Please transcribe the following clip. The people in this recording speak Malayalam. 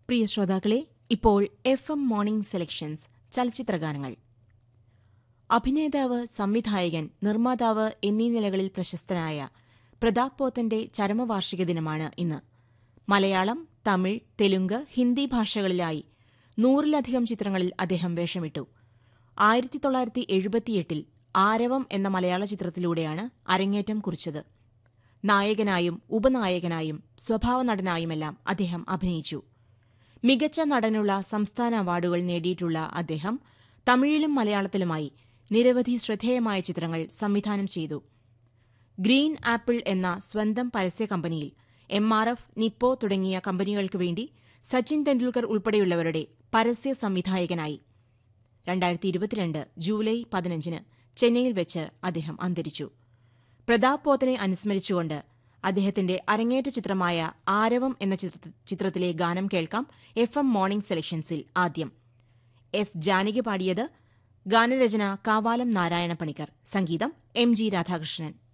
പ്രിയ ശ്രോതാക്കളെ ഇപ്പോൾ എഫ് എം മോർണിംഗ് സെലക്ഷൻസ് ചലച്ചിത്രഗാനങ്ങൾ അഭിനേതാവ് സംവിധായകൻ നിർമ്മാതാവ് എന്നീ നിലകളിൽ പ്രശസ്തനായ പ്രതാപ് പോത്തന്റെ ചരമവാർഷിക ദിനമാണ് ഇന്ന് മലയാളം തമിഴ് തെലുങ്ക് ഹിന്ദി ഭാഷകളിലായി നൂറിലധികം ചിത്രങ്ങളിൽ അദ്ദേഹം വേഷമിട്ടു ആയിരത്തി തൊള്ളായിരത്തി എഴുപത്തിയെട്ടിൽ ആരവം എന്ന മലയാള ചിത്രത്തിലൂടെയാണ് അരങ്ങേറ്റം കുറിച്ചത് നായകനായും ഉപനായകനായും സ്വഭാവ നടനായുമെല്ലാം അദ്ദേഹം അഭിനയിച്ചു മികച്ച നടനുള്ള സംസ്ഥാന അവാർഡുകൾ നേടിയിട്ടുള്ള അദ്ദേഹം തമിഴിലും മലയാളത്തിലുമായി നിരവധി ശ്രദ്ധേയമായ ചിത്രങ്ങൾ സംവിധാനം ചെയ്തു ഗ്രീൻ ആപ്പിൾ എന്ന സ്വന്തം പരസ്യ കമ്പനിയിൽ എം ആർ എഫ് നിപ്പോ തുടങ്ങിയ കമ്പനികൾക്ക് വേണ്ടി സച്ചിൻ തെണ്ടുൽക്കർ ഉൾപ്പെടെയുള്ളവരുടെ പരസ്യ സംവിധായകനായി രണ്ടായിരത്തി ഇരുപത്തിരണ്ട് ജൂലൈ പതിനഞ്ചിന് ചെന്നൈയിൽ വെച്ച് അദ്ദേഹം അന്തരിച്ചു പ്രതാപ് പോത്തനെ അനുസ്മരിച്ചുകൊണ്ട് അദ്ദേഹത്തിന്റെ അരങ്ങേറ്റ ചിത്രമായ ആരവം എന്ന ചിത്ര- ചിത്രത്തിലെ ഗാനം കേൾക്കാം എഫ് എം മോർണിംഗ് സെലക്ഷൻസിൽ ആദ്യം എസ് ജാനകി പാടിയത് ഗാനരചന കാവാലം നാരായണ പണിക്കർ സംഗീതം എം ജി രാധാകൃഷ്ണൻ